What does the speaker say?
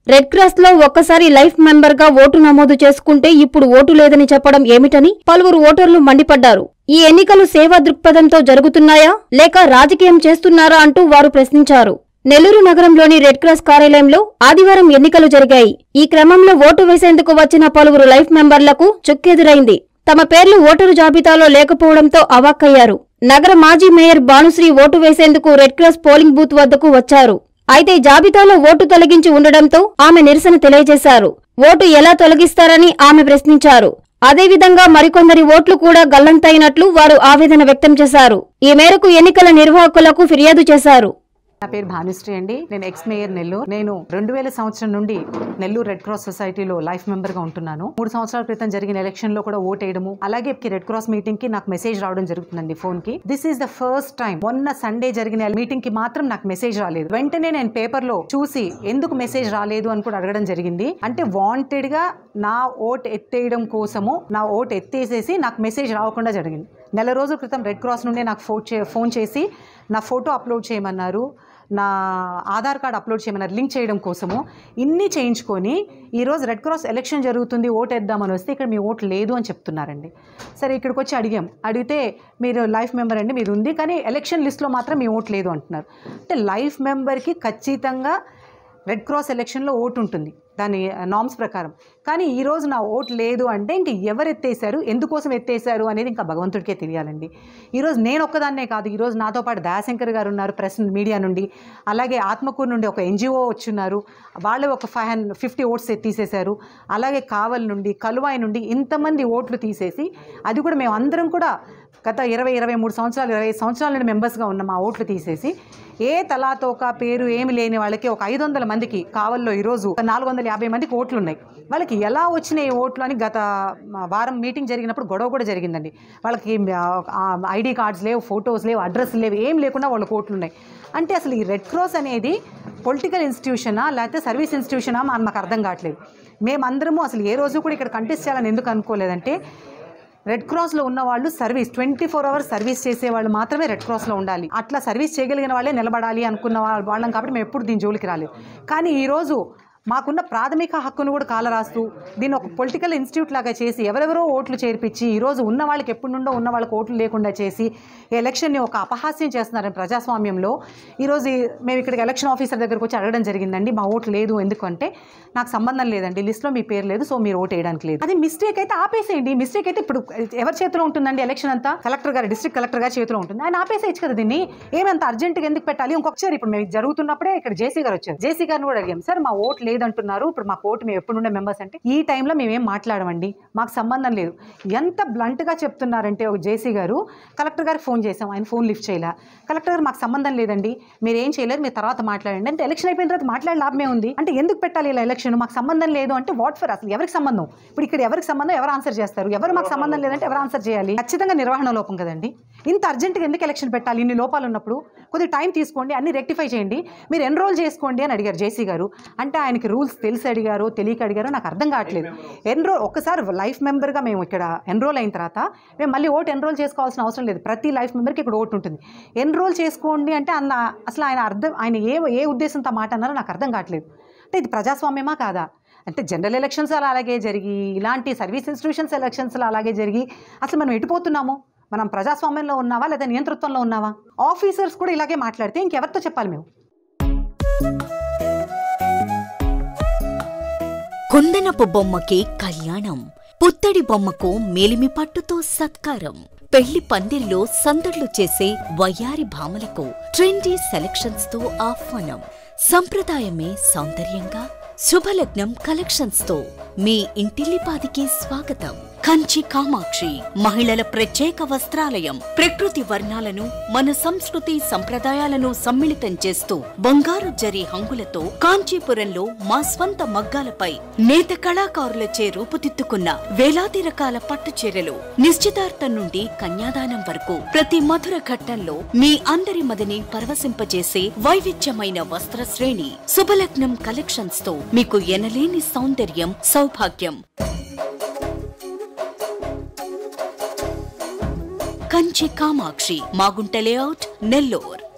red cross లో ఒక్కసారి life member గా ఓటు నమోదు చేసుకుంటే ఇప్పుడు ఓటు లేదని చెప్పడం ఏమిటని పలువురు ఓటర్లు మండిపడ్డారు ఈ ఎన్నికలు సేవా దృక్పథంతో జరుగుతున్నాయా లేక రాజకీయం చేస్తున్నారా అంటూ వారు ప్రశ్నించారు నెల్లూరు నగరంలోని రెడ్ క్రాస్ కార్యాలయంలో ఆదివారం ఎన్నికలు జరిగాయి ఈ క్రమంలో ఓటు వేసేందుకు వచ్చిన పలువురు లైఫ్ మెంబర్లకు చుక్కెదురైంది తమ పేర్లు ఓటరు జాబితాలో లేకపోవడంతో అవాక్కయ్యారు నగర మాజీ మేయర్ భానుశ్రీ ఓటు వేసేందుకు రెడ్ క్రాస్ పోలింగ్ బూత్ వద్దకు వచ్చారు అయితే జాబితాలో ఓటు తొలగించి ఉండడంతో ఆమె నిరసన తెలియజేశారు ఓటు ఎలా తొలగిస్తారని ఆమె ప్రశ్నించారు అదేవిధంగా మరికొందరి ఓట్లు కూడా గల్లంతైనట్లు వారు ఆవేదన వ్యక్తం చేశారు ఈ మేరకు ఎన్నికల నిర్వాహకులకు ఫిర్యాదు చేశారు నా పేరు భానుశ్రీ అండి నేను ఎక్స్ మేయర్ నెల్లూరు నేను రెండు వేల సంవత్సరం నుండి నెల్లూరు రెడ్ క్రాస్ సొసైటీలో లైఫ్ మెంబర్ గా ఉంటున్నాను మూడు సంవత్సరాల క్రితం జరిగిన ఎలక్షన్ లో కూడా ఓట్ వేయడము అలాగే రెడ్ క్రాస్ మీటింగ్ కి నాకు మెసేజ్ రావడం జరుగుతుందండి ఫోన్ కి this is the first time మొన్న సండే జరిగిన మీటింగ్ కి మాత్రం నాకు మెసేజ్ రాలేదు వెంటనే నేను పేపర్ లో చూసి ఎందుకు మెసేజ్ రాలేదు అని కూడా అడగడం జరిగింది అంటే వాంటెడ్ గా నా ఓట్ ఎత్తేయడం కోసము నా ఓట్ ఎత్తేసేసి నాకు మెసేజ్ రావకుండా జరిగింది నెల రోజుల క్రితం రెడ్ క్రాస్ నుండి నాకు ఫోన్ చే ఫోన్ చేసి నా ఫోటో అప్లోడ్ చేయమన్నారు నా ఆధార్ కార్డ్ అప్లోడ్ చేయమన్నారు లింక్ చేయడం కోసము ఇన్ని చేయించుకొని ఈరోజు రెడ్ క్రాస్ ఎలక్షన్ జరుగుతుంది ఓటు వేద్దామని వస్తే ఇక్కడ మీ ఓటు లేదు అని చెప్తున్నారండి సరే ఇక్కడికి వచ్చి అడిగాం అడిగితే మీరు లైఫ్ మెంబర్ అండి మీరు ఉంది కానీ ఎలక్షన్ లిస్ట్లో మాత్రం మీ ఓటు లేదు అంటున్నారు అంటే లైఫ్ మెంబర్కి ఖచ్చితంగా రెడ్ క్రాస్ ఎలక్షన్లో ఓటు ఉంటుంది దాని నామ్స్ ప్రకారం కానీ ఈ రోజు నా ఓటు లేదు అంటే ఇంక ఎవరు ఎత్తేసారు ఎందుకోసం ఎత్తేసారు అనేది ఇంకా భగవంతుడికే తెలియాలండి ఈరోజు నేను ఒక్కదాన్నే కాదు ఈరోజు నాతో పాటు దయాశంకర్ గారు ఉన్నారు ప్రెస్ మీడియా నుండి అలాగే ఆత్మకూరు నుండి ఒక ఎన్జిఓ వచ్చున్నారు వాళ్ళు ఒక ఫైవ్ హండ్రెడ్ ఫిఫ్టీ ఓట్స్ తీసేశారు అలాగే కావల్ నుండి కలువాయి నుండి ఇంతమంది ఓట్లు తీసేసి అది కూడా మేము అందరం కూడా గత ఇరవై ఇరవై మూడు సంవత్సరాలు ఇరవై సంవత్సరాల నుండి మెంబర్స్గా ఉన్న మా ఓట్లు తీసేసి ఏ తలాతోక పేరు ఏమి లేని వాళ్ళకి ఒక ఐదు వందల మందికి కావల్లో ఈరోజు ఒక నాలుగు వందల యాభై మందికి ఓట్లు ఉన్నాయి వాళ్ళకి ఎలా వచ్చినాయి ఓట్లు అని గత మ, వారం మీటింగ్ జరిగినప్పుడు గొడవ కూడా జరిగిందండి వాళ్ళకి ఐడి కార్డ్స్ లేవు ఫొటోస్ లేవు అడ్రస్ లేవు ఏం లేకుండా వాళ్ళకి ఓట్లు ఉన్నాయి అంటే అసలు ఈ రెడ్ క్రాస్ అనేది పొలిటికల్ ఇన్స్టిట్యూషనా లేకపోతే సర్వీస్ ఇన్స్టిట్యూషనా అని మాకు అర్థం కావట్లేదు మేమందరము అసలు ఏ రోజు కూడా ఇక్కడ కంటెస్ట్ చేయాలని ఎందుకు అనుకోలేదంటే రెడ్ క్రాస్లో ఉన్న వాళ్ళు service twenty four hours service చేసే వాళ్ళు మాత్రమే రెడ్ క్రాస్లో ఉండాలి అట్లా సర్వీస్ చేయగలిగిన వాళ్ళే నిలబడాలి అనుకున్న వా- వాళ్ళం కాబట్టి మేము ఎప్పుడు దీని జోలికి రాలేదు కానీ ఈరోజు మాకున్న ప్రాథమిక హక్కును కూడా కాలరాస్తూ దీన్ని ఒక పొలిటికల్ ఇన్స్టిట్యూట్ లాగా చేసి ఎవరెవరో ఓట్లు చేర్పించి ఈరోజు ఉన్న వాళ్ళకి ఎప్పటి నుండో ఉన్న వాళ్ళకి ఓట్లు లేకుండా చేసి ఈ ఎలక్షన్ని ఒక అపహాస్యం చేస్తున్నారని ప్రజాస్వామ్యంలో ఈరోజు ఈ- మేము ఇక్కడికి ఎలక్షన్ ఆఫీసర్ దగ్గరకు వచ్చి అడగడం జరిగిందండి మా ఓటు లేదు ఎందుకంటే నాకు సంబంధం లేదండి లిస్ట్లో మీ పేరు లేదు సో మీరు ఓటు వేయడానికి లేదు అది మిస్టేక్ అయితే ఆపేసేయండి మిస్టేక్ అయితే ఇప్పుడు ఎవరి చేతిలో ఉంటుందండి ఎలక్షన్ అంతా కలెక్టర్ గారు డిస్ట్రిక్ట్ కలెక్టర్ గారి చేతిలో ఉంటుంది ఆయన ఆపేసేయచ్చు కదా దీన్ని ఏమంత అర్జెంట్గా ఎందుకు పెట్టాలి ఇంకొకసారి ఇప్పుడు మేము ఇది జరుగుతున్నప్పుడే ఇక్కడ జేసీ గారు వచ్చారు జేసీ గారిని కూడా అడిగాం సార్ మా ఓటు లేదంటున్నారు ఇప్పుడు మాకు ఓటు మేము ఎప్పుడు ఉండే మెంబర్స్ అంటే ఈ టైంలో మేమేం మాట్లాడమండి మాకు సంబంధం లేదు ఎంత బ్లంట్గా చెప్తున్నారంటే ఒక జేసీ గారు కలెక్టర్ గారికి ఫోన్ చేసాం ఆయన ఫోన్ లిఫ్ట్ చేయలే కలెక్టర్ గారు మాకు సంబంధం లేదండి మీరు ఏం చేయలేరు మీరు తర్వాత మాట్లాడండి అంటే ఎలక్షన్ అయిపోయిన తర్వాత మాట్లాడే లాభమే ఉంది అంటే ఎందుకు పెట్టాలి ఇలా ఎలక్షన్ మాకు సంబంధం లేదు అంటే వాట్ ఫర్ అసలు ఎవరికి సంబంధం ఇప్పుడు ఇక్కడ ఎవరికి సంబంధం ఎవరు ఆన్సర్ చేస్తారు ఎవరు మాకు సంబంధం లేదంటే ఎవరు ఆన్సర్ చేయాలి ఖచ్చితంగా నిర్వహణ లోపం కదండి ఇంత అర్జెంట్గా ఎందుకు ఎలక్షన్ పెట్టాలి ఇన్ని లోపాలు ఉన్నప్పుడు కొద్దిగా టైం తీసుకోండి అన్ని రెక్టిఫై చేయండి మీరు ఎన్రోల్ చేసుకోండి అని అడిగారు జేసీ గారు అంటే ఆయనకి రూల్స్ తెలిసి అడిగారో తెలియక అడిగారో నాకు అర్థం కావట్లేదు ఎన్రోల్ ఒక్కసారి లైఫ్ మెంబర్గా మేము ఇక్కడ ఎన్రోల్ అయిన తర్వాత మేము మళ్ళీ ఓటు ఎన్రోల్ చేసుకోవాల్సిన అవసరం లేదు ప్రతి లైఫ్ మెంబర్కి ఇక్కడ ఓటు ఉంటుంది ఎన్రోల్ చేసుకోండి అంటే అన్న అసలు ఆయన అర్థం ఆయన ఏ ఏ ఉద్దేశంతో మాట అన్నారో నాకు అర్థం కావట్లేదు అంటే ఇది ప్రజాస్వామ్యమా కాదా అంటే జనరల్ ఎలక్షన్స్ అలాగే జరిగి ఇలాంటి సర్వీస్ ఇన్స్టిట్యూషన్స్ ఎలక్షన్స్లో అలాగే జరిగి అసలు మనం ఎటుపోతున్నాము మనం ప్రజాస్వామ్యంలో ఉన్నావా లేదా నియంతృత్వంలో ఉన్నావా ఆఫీసర్స్ కూడా ఇలాగే మాట్లాడితే ఇంకెవరితో చెప్పాలి మేము కుందనపు బొమ్మకి కళ్యాణం పుత్తడి బొమ్మకు మేలిమి పట్టుతో సత్కారం పెళ్లి పందిర్లో సందడ్లు చేసే వయ్యారి భామలకు ట్రెండీ సెలక్షన్స్ తో ఆహ్వానం సంప్రదాయమే సౌందర్యంగా శుభలగ్నం కలెక్షన్స్ తో మీ ఇంటిల్లిపాదికి స్వాగతం కంచి కామాక్షి మహిళల ప్రత్యేక వస్త్రాలయం ప్రకృతి వర్ణాలను మన సంస్కృతి సంప్రదాయాలను సమ్మిళితం చేస్తూ బంగారు జరి హంగులతో కాంచీపురంలో మా స్వంత మగ్గాలపై నేత కళాకారులచే రూపుదిద్దుకున్న వేలాది రకాల పట్టు చీరలు నిశ్చితార్థం నుండి కన్యాదానం వరకు ప్రతి మధుర ఘట్టంలో మీ అందరి మదిని పరవశింపజేసే వైవిధ్యమైన వస్త్ర శ్రేణి శుభలగ్నం కలెక్షన్స్ తో మీకు ఎనలేని సౌందర్యం సౌభాగ్యం కంచి కామాక్షి మాగుంట లేఅవుట్ నెల్లూర్